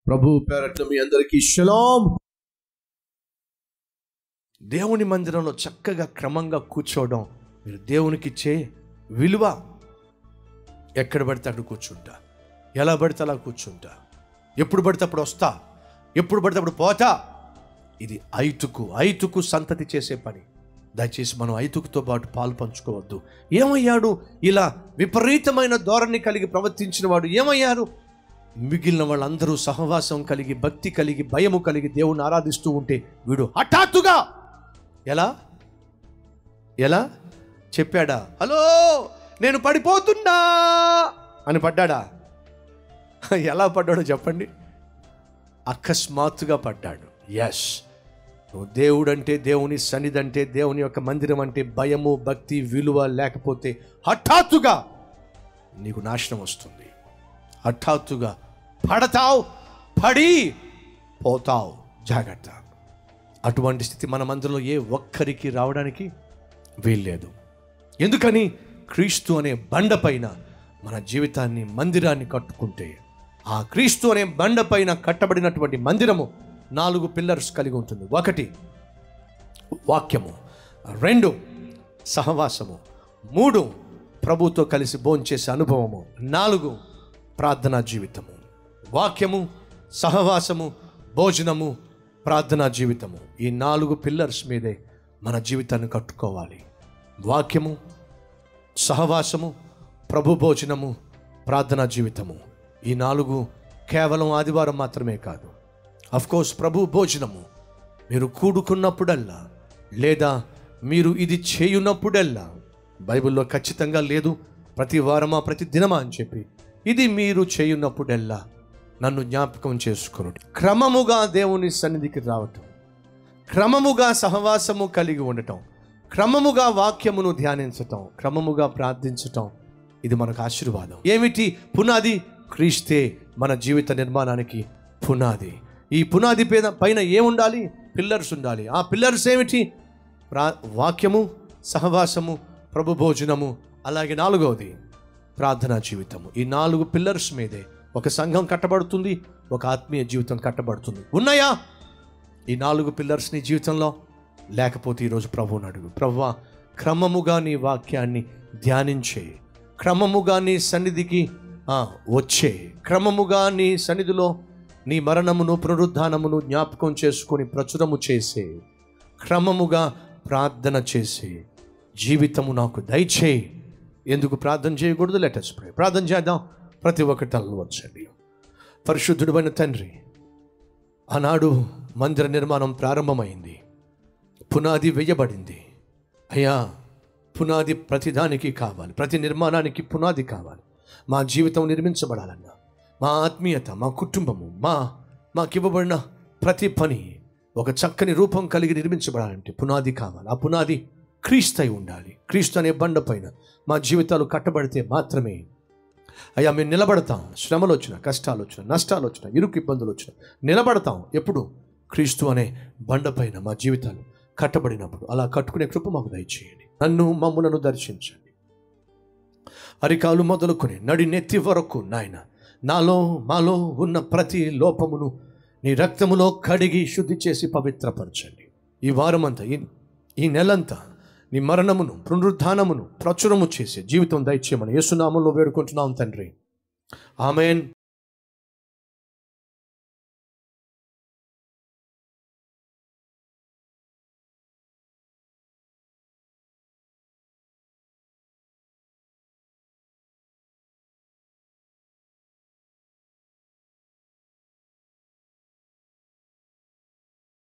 ప్రభు పేరట్ల మీ అందరికీ షలాం దేవుని మందిరంలో చక్కగా క్రమంగా కూర్చోవడం మీరు దేవునికి ఇచ్చే విలువ ఎక్కడ పడితే అక్కడ కూర్చుంటా ఎలా పడితే అలా కూర్చుంటా ఎప్పుడు పడితే అప్పుడు వస్తా ఎప్పుడు పడితే అప్పుడు పోతా ఇది ఐతుకు ఐతుకు సంతతి చేసే పని దయచేసి మనం ఐతుకుతో పాటు పాలు పంచుకోవద్దు ఏమయ్యాడు ఇలా విపరీతమైన ధోరణి కలిగి ప్రవర్తించిన వాడు ఏమయ్యారు మిగిలిన వాళ్ళందరూ సహవాసం కలిగి భక్తి కలిగి భయము కలిగి దేవుని ఆరాధిస్తూ ఉంటే వీడు హఠాత్తుగా ఎలా ఎలా చెప్పాడా హలో నేను పడిపోతున్నా అని పడ్డాడా ఎలా పడ్డాడో చెప్పండి అకస్మాత్తుగా పడ్డాడు ఎస్ నువ్వు దేవుడు అంటే దేవుని సన్నిధి అంటే దేవుని యొక్క మందిరం అంటే భయము భక్తి విలువ లేకపోతే హఠాత్తుగా నీకు నాశనం వస్తుంది హఠాత్తుగా పడతావు పడి పోతావు జాగ్రత్త అటువంటి స్థితి మన మందిరంలో ఏ ఒక్కరికి రావడానికి వీల్లేదు ఎందుకని క్రీస్తు అనే బండపైన మన జీవితాన్ని మందిరాన్ని కట్టుకుంటే ఆ క్రీస్తు అనే బండపైన కట్టబడినటువంటి మందిరము నాలుగు పిల్లర్స్ కలిగి ఉంటుంది ఒకటి వాక్యము రెండు సహవాసము మూడు ప్రభుతో కలిసి భోంచేసే అనుభవము నాలుగు ప్రార్థనా జీవితము వాక్యము సహవాసము భోజనము ప్రార్థనా జీవితము ఈ నాలుగు పిల్లర్స్ మీదే మన జీవితాన్ని కట్టుకోవాలి వాక్యము సహవాసము ప్రభు భోజనము ప్రార్థనా జీవితము ఈ నాలుగు కేవలం ఆదివారం మాత్రమే కాదు కోర్స్ ప్రభు భోజనము మీరు కూడుకున్నప్పుడల్లా లేదా మీరు ఇది చేయున్నప్పుడల్లా బైబిల్లో ఖచ్చితంగా లేదు ప్రతి వారమా ప్రతి దినమా అని చెప్పి ఇది మీరు చేయున్నప్పుడల్లా నన్ను జ్ఞాపకం చేసుకుని క్రమముగా దేవుని సన్నిధికి రావటం క్రమముగా సహవాసము కలిగి ఉండటం క్రమముగా వాక్యమును ధ్యానించటం క్రమముగా ప్రార్థించటం ఇది మనకు ఆశీర్వాదం ఏమిటి పునాది క్రీస్తే మన జీవిత నిర్మాణానికి పునాది ఈ పునాది పైన పైన ఏముండాలి పిల్లర్స్ ఉండాలి ఆ పిల్లర్స్ ఏమిటి ప్రా వాక్యము సహవాసము ప్రభు భోజనము అలాగే నాలుగవది ప్రార్థనా జీవితము ఈ నాలుగు పిల్లర్స్ మీదే ఒక సంఘం కట్టబడుతుంది ఒక ఆత్మీయ జీవితం కట్టబడుతుంది ఉన్నాయా ఈ నాలుగు పిల్లర్స్ నీ జీవితంలో లేకపోతే ఈరోజు ప్రభువుని అడుగు ప్రభువా క్రమముగా నీ వాక్యాన్ని ధ్యానించే క్రమముగా నీ సన్నిధికి ఆ, వచ్చే క్రమముగా నీ సన్నిధిలో నీ మరణమును పునరుద్ధానమును జ్ఞాపకం చేసుకొని ప్రచురము చేసే క్రమముగా ప్రార్థన చేసే జీవితము నాకు దయచేయి ఎందుకు ప్రార్థన చేయకూడదు లెటర్స్ ప్రే ప్రార్థన చేద్దాం ప్రతి ఒక్కటి తలలో వచ్చండి పరిశుద్ధుడైన తండ్రి ఆనాడు మందిర నిర్మాణం ప్రారంభమైంది పునాది వేయబడింది అయ్యా పునాది ప్రతిదానికి కావాలి ప్రతి నిర్మాణానికి పునాది కావాలి మా జీవితం నిర్మించబడాలన్నా మా ఆత్మీయత మా కుటుంబము మా మాకు ఇవ్వబడిన ప్రతి పని ఒక చక్కని రూపం కలిగి నిర్మించబడాలంటే పునాది కావాలి ఆ పునాది క్రీస్తై ఉండాలి క్రీస్తు అనే బండ పైన మా జీవితాలు కట్టబడితే మాత్రమే అయ్యా మేము నిలబడతాం శ్రమలు వచ్చిన కష్టాలు వచ్చిన నష్టాలు వచ్చిన ఇరుకు ఇబ్బందులు వచ్చిన నిలబడతాం ఎప్పుడు క్రీస్తు అనే బండపైన మా జీవితాలు కట్టబడినప్పుడు అలా కట్టుకునే కృప మాకు దయచేయండి నన్ను మమ్ములను దర్శించండి అరికాలు మొదలుకొని నడి నెత్తి వరకు నాయన నాలో మాలో ఉన్న ప్రతి లోపమును నీ రక్తములో కడిగి శుద్ధి చేసి పవిత్రపరచండి ఈ వారమంతా ఈ ఈ నెలంతా నీ మరణమును పునరుద్ధానమును ప్రచురము చేసే జీవితం దయచేయమని యేసునామంలో వేడుకుంటున్నాం తండ్రి ఆమెన్